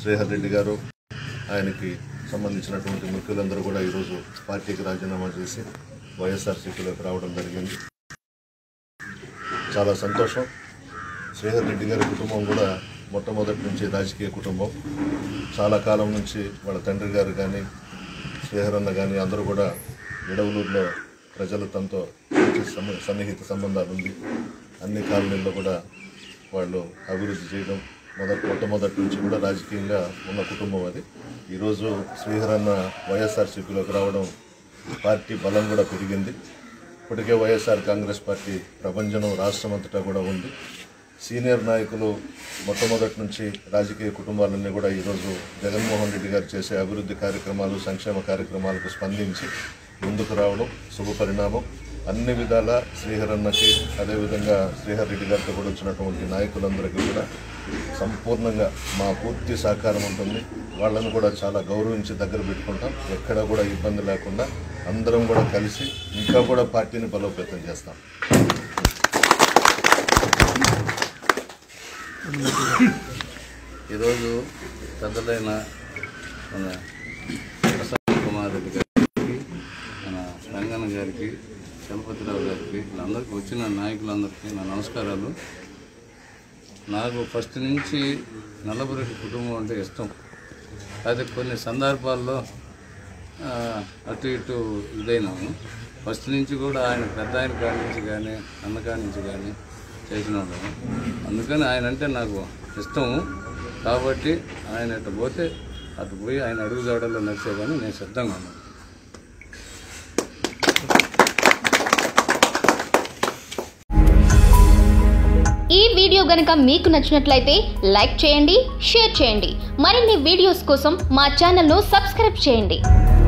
శ్రీహర్ రెడ్డి గారు ఆయనకి సంబంధించినటువంటి ముఖ్యులందరూ కూడా ఈరోజు పార్టీకి రాజీనామా చేసి వైఎస్ఆర్సీపీలోకి రావడం జరిగింది చాలా సంతోషం శ్రీహర్ రెడ్డి గారి కుటుంబం కూడా మొట్టమొదటి నుంచి రాజకీయ కుటుంబం చాలా కాలం నుంచి వాళ్ళ తండ్రి గారు కానీ శ్రీహర్ అన్న కానీ అందరూ కూడా విడవలూరులో ప్రజలు తనతో మంచి సమ- సన్నిహిత సంబంధాలు ఉంది అన్ని కాలనీల్లో కూడా వాళ్ళు అభివృద్ధి చేయడం మొదటి మొట్టమొదటి నుంచి కూడా రాజకీయంగా ఉన్న కుటుంబం అది ఈరోజు శ్రీహర్ అన్న వైఎస్ఆర్సీపీలోకి రావడం పార్టీ బలం కూడా పెరిగింది ఇప్పటికే వైఎస్ఆర్ కాంగ్రెస్ పార్టీ ప్రపంచం రాష్ట్రం అంతటా కూడా ఉంది సీనియర్ నాయకులు మొట్టమొదటి నుంచి రాజకీయ కుటుంబాలన్నీ కూడా ఈరోజు జగన్మోహన్ రెడ్డి గారు చేసే అభివృద్ధి కార్యక్రమాలు సంక్షేమ కార్యక్రమాలకు స్పందించి ముందుకు రావడం శుభ పరిణామం అన్ని విధాల శ్రీహరన్నకి అదేవిధంగా శ్రీహర్ రెడ్డి గారితో కూడా వచ్చినటువంటి నాయకులందరికీ కూడా సంపూర్ణంగా మా పూర్తి సహకారం ఉంటుంది వాళ్ళని కూడా చాలా గౌరవించి దగ్గర పెట్టుకుంటాం ఎక్కడ కూడా ఇబ్బంది లేకుండా అందరం కూడా కలిసి ఇంకా కూడా పార్టీని బలోపేతం చేస్తాం ఈరోజు పెద్దలైన మన ప్రసన్న కుమార్ రెడ్డి గారికి మన రంగన్న గారికి చలపతిరావు గారికి వీళ్ళందరికీ వచ్చిన నాయకులందరికీ నా నమస్కారాలు నాకు ఫస్ట్ నుంచి నల్లపురెడ్డి కుటుంబం అంటే ఇష్టం అది కొన్ని సందర్భాల్లో ఆ, అటు ఇటు ఇదైనాము ఫస్ట్ నుంచి కూడా ఆయన పెద్ద ఆయన కాడి నుంచి కానీ అన్న కాడి నుంచి కానీ చేసిన వాళ్ళము అందుకని ఆయన అంటే నాకు ఇష్టము కాబట్టి ఆయన అటు పోతే అటు పోయి ఆయన అడుగు జాడల్లో నడిచేదని నేను సిద్ధంగా ఉన్నాను ఈ వీడియో గనుక మీకు నచ్చినట్లయితే లైక్ చేయండి షేర్ చేయండి మరిన్ని వీడియోస్ కోసం మా ఛానల్ను సబ్స్క్రైబ్ చేయండి